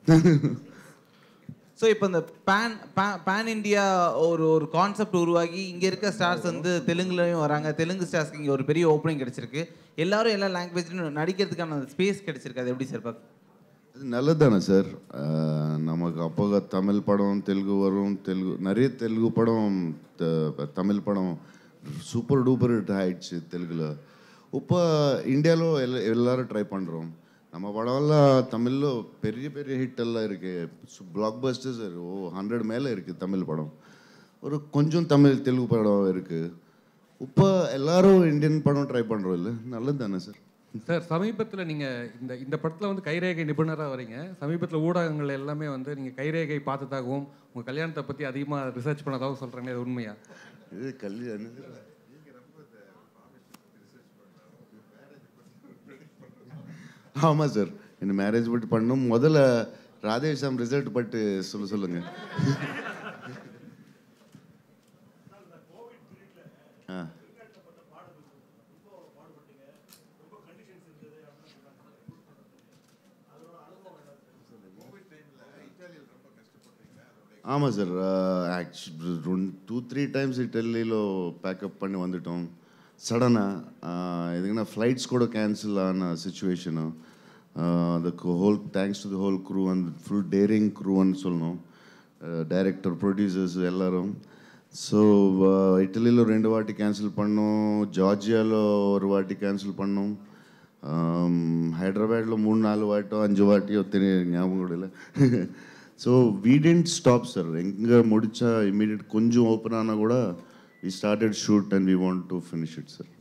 so இப்போ இந்த pan pan India ஒரு ஒரு கான்செப்ட் உருவாகி இங்கே இருக்க ஸ்டார்ஸ் வந்து தெலுங்குலையும் வராங்க தெலுங்கு ஸ்டார்ஸ்க்கு இங்கே ஒரு பெரிய ஓப்பனிங் கிடைச்சிருக்கு எல்லாரும் எல்லா லாங்குவேஜ்லையும் நடிக்கிறதுக்கான ஸ்பேஸ் கிடைச்சிருக்கு அது எப்படி சார் பார்க்க அது நல்லதுதானே சார் அஹ், நமக்கு அப்போ தமிழ் படம் தெலுங்கு வரும் தெலுங்கு நிறைய தெலுங்கு படம் த- தமிழ் படம் சூப்பர் டூப்பர் ஹிட் ஆயிடுச்சு தெலுங்குல இப்போ இந்தியாలో எல்ல எல்லாரும் ட்ரை பண்ணுறோம் நம்ம படம்லாம் தமிழில் பெரிய பெரிய ஹிட் எல்லாம் இருக்கு பிளாக் பஸ்டர்ஸ் ஓ ஹண்ட்ரட் மேலே இருக்குது தமிழ் படம் ஒரு கொஞ்சம் தமிழ் தெலுங்கு படம் இருக்குது இப்போ எல்லாரும் இந்தியன் படம் ட்ரை பண்ணுறோம் இல்லை நல்லது தானே சார் சார் சமீபத்தில் நீங்கள் இந்த இந்த படத்தில் வந்து கைரேகை நிபுணராக வரீங்க சமீபத்தில் ஊடகங்கள் எல்லாமே வந்து நீங்கள் கைரேகை பார்த்ததாகவும் உங்கள் கல்யாணத்தை பற்றி அதிகமாக ரிசர்ச் பண்ணதாகவும் சொல்கிறாங்க இது உண்மையா இது கல்யாணம் ஆமாம் சார் இந்த மேரேஜ் பற்றி பண்ணணும் முதல்ல ராதேஷாம் ரிசல்ட் பட்டு சொல்ல சொல்லுங்க ஆ ஆமாம் sir actually two three times ఇటలీలో ప్యాకప్ பண்ணி வந்துட்டோம் సడனாக ఎదుగునా ఫ్లైట్స్ కూడా క్యాన్సిల్ ఆన situation the whole thanks to the whole crew and full daring க்ரூன்னு சொல்லணும் டைரக்டர் ப்ரொடியூசர்ஸ் எல்லாரும் ஸோ இட்டலியில் ரெண்டு வாட்டி கேன்சல் பண்ணோம் ஜார்ஜியாలో ஒரு வாட்டி கேன்சல் பண்ணோம் హైదరాబాద్లో మూడు నాలుగు వాటో అంజు వాటి తెలియదు ஞாபகம் கூட இல்லை so we didn't stop sir ఇంకా ముడిచా ఇమీడియట్ కొంచెం ఓపెన్ అన్నా కూడా we started shoot and we want to finish it sir